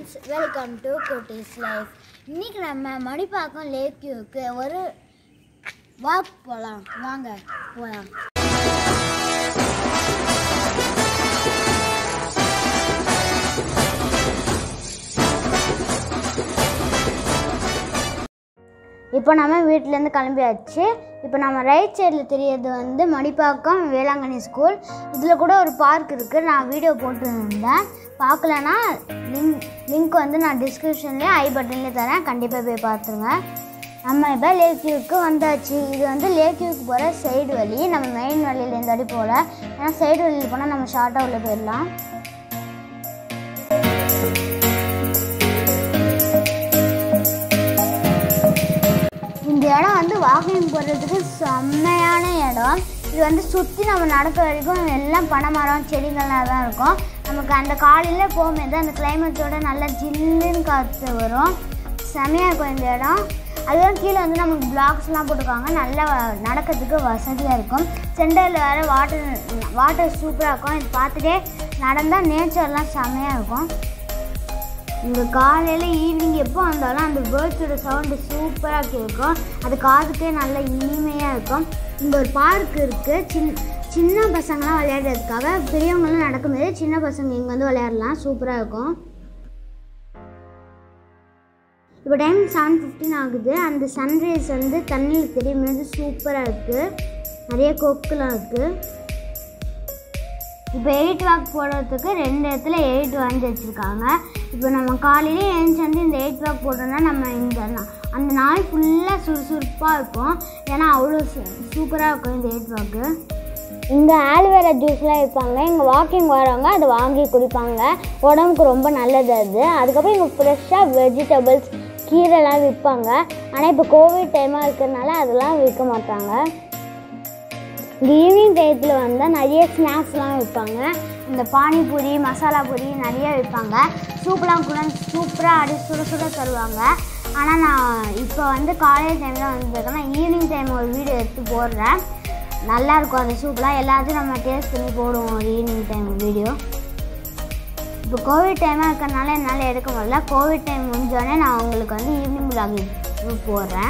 friends welcome to Kutties life இன்னைக்கு நம்ம மணிப்பாக்கம் லேக் வியூக்கு ஒரு வாக் போகலாம் வாங்க போகலாம் இப்போ நம்ம வீட்டிலேருந்து கிளம்பியாச்சு இப்போ நம்ம ரைட் சைடில் தெரியறது வந்து மணிப்பாக்கம் வேளாங்கண்ணி ஸ்கூல் இதில் கூட ஒரு பார்க் இருக்குது நான் வீடியோ போட்டுருந்தேன் பார்க்கலனா லிங்க் லிங்க் வந்து நான் டிஸ்கிரிப்ஷன்லேயே ஐ பட்டன்லேயே தரேன் கண்டிப்பாக போய் பார்த்துருங்க நம்ம இப்போ லேக் வியூக்கு வந்தாச்சு இது வந்து லேக் வியூக்கு போகிற சைடு வழி நம்ம மெயின் வழியில் இந்த வழி போகல ஏன்னா சைடு வழியில் போனால் நம்ம ஷார்ட்டாக உள்ள போயிடலாம் இந்த இடம் வந்து வாக்கிங் போடுறதுக்கு செம்மையான இடம் இது வந்து சுற்றி நம்ம நடக்கிற வரைக்கும் எல்லாம் பனை மரம் செடிகள்லாம் தான் இருக்கும் நமக்கு அந்த காலையில் போகும்போது அந்த கிளைமேட்டோட நல்லா ஜில்லுன்னு காற்று வரும் செம்மையாக இருக்கும் இந்த இடம் அதுவும் கீழே வந்து நமக்கு பிளாக்ஸ்லாம் போட்டிருக்காங்க நல்லா நடக்கிறதுக்கு வசதியாக இருக்கும் சென்டரில் வேறு வாட்டர் வாட்டர் சூப்பராக இருக்கும் இது பார்த்துட்டே நடந்தால் நேச்சர்லாம் செம்மையாக இருக்கும் இங்கே காலையில் ஈவினிங் எப்போ வந்தாலும் அந்த பேர்ட்ஸோட சவுண்டு சூப்பராக கேட்கும் அது காதுக்கே நல்ல இனிமையாக இருக்கும் இங்கே ஒரு பார்க் இருக்குது சின் சின்ன பசங்களாம் விளையாடுறதுக்காக பெரியவங்களும் நடக்கும்போது சின்ன பசங்க இங்கே வந்து விளையாடலாம் சூப்பராக இருக்கும் இப்போ டைம் செவன் ஃபிஃப்டின் ஆகுது அந்த சன்ரைஸ் வந்து தண்ணியில் தெரியும்போது சூப்பராக இருக்குது நிறைய கொக்குலாம் இருக்குது இப்போ எயிட் வாக் போடுறதுக்கு ரெண்டு இடத்துல எயிட் வந்து வச்சுருக்காங்க இப்போ நம்ம காலையிலே எழுந்துச்சு வந்து இந்த எயிட் வாக் போட்டோம்னா நம்ம இந்த நா- அந்த நாள் ஃபுல்லாக சுறுசுறுப்பாக இருக்கும் ஏன்னா அவ்வளோ சூப்பராக இருக்கும் இந்த எயிட் வாக்கு இங்கே ஆல்வேரா ஜூஸ்லாம் விற்பாங்க இங்கே வாக்கிங் வரவங்க அதை வாங்கி குடிப்பாங்க உடம்புக்கு ரொம்ப நல்லது அது அதுக்கப்புறம் இங்கே ஃப்ரெஷ்ஷாக வெஜிடபிள்ஸ் கீரைலாம் விற்பாங்க ஆனால் இப்போ கோவிட் டைமாக இருக்கிறதுனால அதெல்லாம் விற்க மாட்டாங்க இங்கே ஈவினிங் டயத்தில் வந்தால் நிறைய ஸ்நாக்ஸ்லாம் விற்பாங்க இந்த பானிபூரி மசாலா பூரி நிறைய விற்பாங்க சூப்லாம் கூட சூப்பராக அடி சுட சுட தருவாங்க ஆனால் நான் இப்போ வந்து காலையில் டைமில் வந்திருக்கேன் நான் ஈவினிங் டைம் ஒரு வீடியோ எடுத்து போடுறேன் நல்லாயிருக்கும் அந்த சூப்லாம் எல்லாத்தையும் நம்ம டேஸ்ட் பண்ணி போடுவோம் ஒரு ஈவினிங் டைம் வீடியோ இப்போ கோவிட் டைமாக இருக்கிறனால என்னால் எடுக்க முடியல கோவிட் டைம் முடிஞ்சோடனே நான் உங்களுக்கு வந்து ஈவினிங் vlog போடுறேன்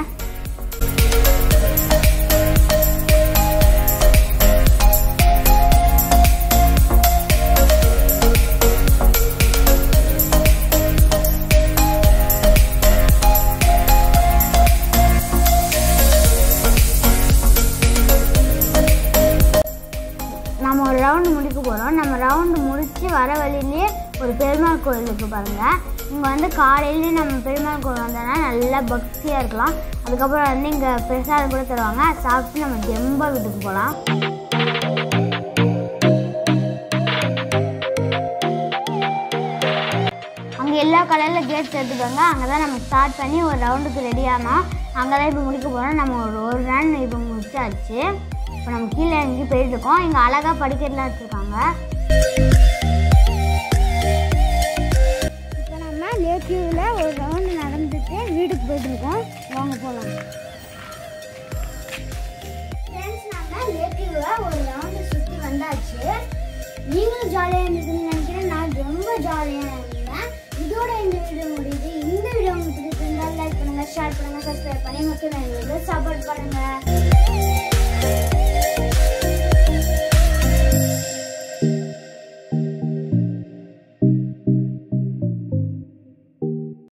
நம்ம ஒரு ரவுண்டு முடிக்க போகிறோம் நம்ம ரவுண்டு முடித்து வர வழியிலேயே ஒரு பெருமாள் கோயில் இருக்கு பாருங்கள் இங்கே வந்து காலையிலேயே நம்ம பெருமாள் கோயில் வந்தோன்னா நல்லா பக்தியாக இருக்கலாம் அதுக்கப்புறம் வந்து இங்கே பிரசாதம் கூட தருவாங்க அதை சாப்பிட்டு நம்ம ஜெம்ப வீட்டுக்கு போகலாம் அங்கே எல்லா கலரில் கேட்ஸ் எடுத்துக்கோங்க அங்கே தான் நம்ம ஸ்டார்ட் பண்ணி ஒரு ரவுண்டுக்கு ரெடி ஆனோம் அங்கே தான் இப்போ முடிக்க போகிறோம் நம்ம ஒரு ஒரு ரன் இப்போ முடிச்சாச்சு இப்போ நம்ம கீழே இறங்கி போயிட்டுருக்கோம் இங்கே அழகாக படிக்கட்டுலாம் வச்சுருக்காங்க இப்போ நம்ம லேக்யூவில் ஒரு ரவுண்டு நடந்துட்டு வீட்டுக்கு போயிட்டுருக்கோம் வாங்க போகலாம் ஃப்ரெண்ட்ஸ் நாங்கள் லேக்யூவை ஒரு ரவுண்டு சுற்றி வந்தாச்சு நீங்களும் ஜாலியாக இருந்ததுன்னு நினைக்கிறேன் நான் ரொம்ப ஜாலியாக இருந்தேன் இதோட இந்த வீடியோ முடியுது இந்த வீடியோ உங்களுக்கு பிடிச்சிருந்தால் லைக் பண்ணுங்கள் ஷேர் பண்ணுங்கள் சப்ஸ்கிரைப் பண்ணி மக்கள் எங்களுக்கு சப்போர்ட் பண்ணுங்கள்